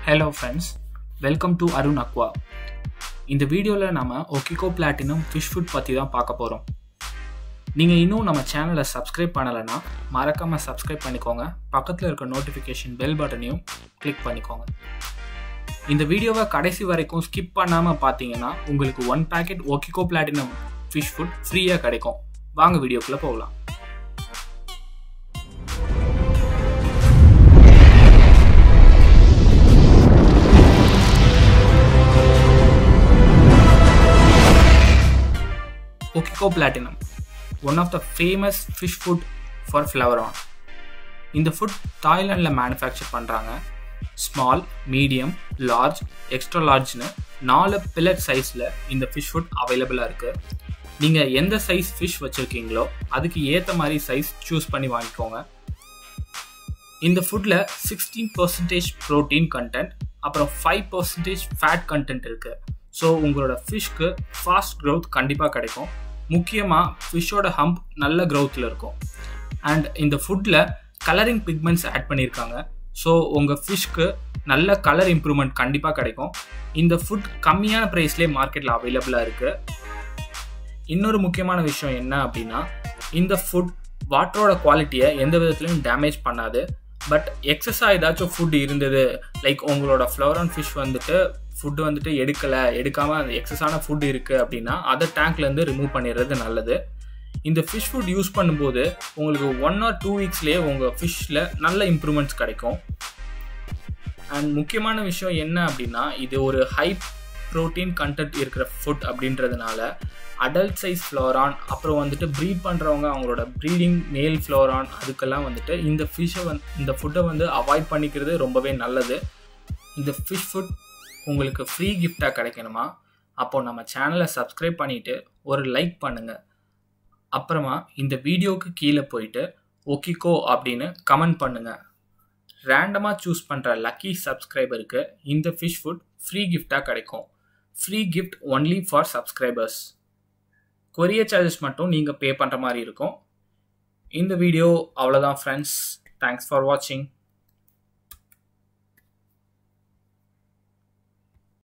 Hello friends welcome to Arun aqua இந்த வீடியோவில் நம்ம ஒக்கிகோ பிளாட்டினம் ஃபிஷ் ஃபுட் பற்றி தான் பார்க்க போகிறோம் நீங்கள் இன்னும் நம்ம சேனலை சப்ஸ்கிரைப் பண்ணலைன்னா மறக்காமல் சப்ஸ்கிரைப் பண்ணிக்கோங்க பக்கத்தில் இருக்க நோட்டிஃபிகேஷன் பெல் பட்டனையும் கிளிக் பண்ணிக்கோங்க இந்த வீடியோவை கடைசி வரைக்கும் ஸ்கிப் பண்ணாமல் பார்த்தீங்கன்னா உங்களுக்கு one packet Okiko platinum fish food ஃப்ரீயாக கிடைக்கும் வாங்க வீடியோக்குள்ளே போகலாம் Okiko Platinum, one of the famous fish food for Flavoron. இந்த ஃபுட் தாய்லாண்டில் மேனுஃபேக்சர் பண்ணுறாங்க ஸ்மால் மீடியம் லார்ஜ் எக்ஸ்ட்ரா லார்ஜ்னு நாலு பில்லட் சைஸில் இந்த ஃபிஷ் ஃபுட் அவைலபிளாக இருக்குது நீங்கள் எந்த சைஸ் ஃபிஷ் வச்சுருக்கீங்களோ அதுக்கு ஏற்ற மாதிரி சைஸ் சூஸ் பண்ணி வாங்கிக்கோங்க இந்த ஃபுட்டில் சிக்ஸ்டீன் பர்சன்டேஜ் ப்ரோட்டீன் கண்டென்ட் அப்புறம் ஃபைவ் பர்சன்டேஜ் ஃபேட் கண்டென்ட் இருக்குது ஸோ உங்களோட ஃபிஷ்க்கு ஃபாஸ்ட் க்ரோத் கண்டிப்பாக கிடைக்கும் முக்கியமாக ஃபிஷ்ஷோட ஹம்ப் நல்ல க்ரோத்தில் இருக்கும் அண்ட் இந்த ஃபுட்டில் கலரிங் பிக்மெண்ட்ஸ் ஆட் பண்ணியிருக்காங்க ஸோ உங்கள் ஃபிஷ்க்கு நல்ல கலர் இம்ப்ரூவ்மெண்ட் கண்டிப்பாக கிடைக்கும் இந்த ஃபுட் கம்மியான ப்ரைஸ்லேயே மார்க்கெட்டில் அவைலபிளாக இருக்குது இன்னொரு முக்கியமான விஷயம் என்ன அப்படின்னா இந்த ஃபுட் வாட்டரோட குவாலிட்டியை எந்த விதத்துலையும் டேமேஜ் பண்ணாது பட் எக்ஸஸாக ஏதாச்சும் ஃபுட் இருந்தது லைக் உங்களோட ஃப்ளவரான் ஃபிஷ் வந்துட்டு ஃபுட்டு வந்துட்டு எடுக்கலை எடுக்காமல் அந்த எக்ஸஸான ஃபுட் இருக்குது அப்படின்னா அதை டேங்க்லேருந்து ரிமூவ் பண்ணிடுறது நல்லது இந்த ஃபிஷ் ஃபுட் யூஸ் பண்ணும்போது உங்களுக்கு ஒன் ஆர் டூ வீக்ஸ்லேயே உங்கள் ஃபிஷ்ஷில் நல்ல இம்ப்ரூவ்மெண்ட்ஸ் கிடைக்கும் அண்ட் முக்கியமான விஷயம் என்ன அப்படின்னா இது ஒரு ஹை ப்ரோட்டீன் கண்டென்ட் இருக்கிற ஃபுட் அப்படின்றதுனால அடல்ட் சைஸ் ஃப்ளோரான் அப்புறம் வந்துட்டு ப்ரீட் பண்ணுறவங்க அவங்களோட ப்ரீடிங் மேல் ஃப்ளோரான் அதுக்கெல்லாம் வந்துட்டு இந்த ஃபிஷ்ஷை வந்து இந்த ஃபுட்டை வந்து அவாய்ட் பண்ணிக்கிறது ரொம்பவே நல்லது இந்த ஃபிஷ் ஃபுட் உங்களுக்கு ஃப்ரீ கிஃப்டாக கிடைக்கணுமா அப்போ நம்ம சேனலை சப்ஸ்கிரைப் பண்ணிவிட்டு ஒரு லைக் பண்ணுங்கள் அப்புறமா இந்த வீடியோவுக்கு கீழே போயிட்டு ஒக்கிக்கோ அப்படின்னு கமெண்ட் பண்ணுங்கள் ரேண்டமாக சூஸ் பண்ணுற லக்கி சப்ஸ்கிரைபருக்கு இந்த ஃபிஷ் ஃபுட் ஃப்ரீ கிஃப்டாக கிடைக்கும் free gift only for subscribers courier charges மட்டும் நீங்கள் பே பண்ணுற மாதிரி இருக்கும் இந்த வீடியோ அவ்வளோதான் ஃப்ரெண்ட்ஸ் தேங்க்ஸ் ஃபார் வாட்சிங்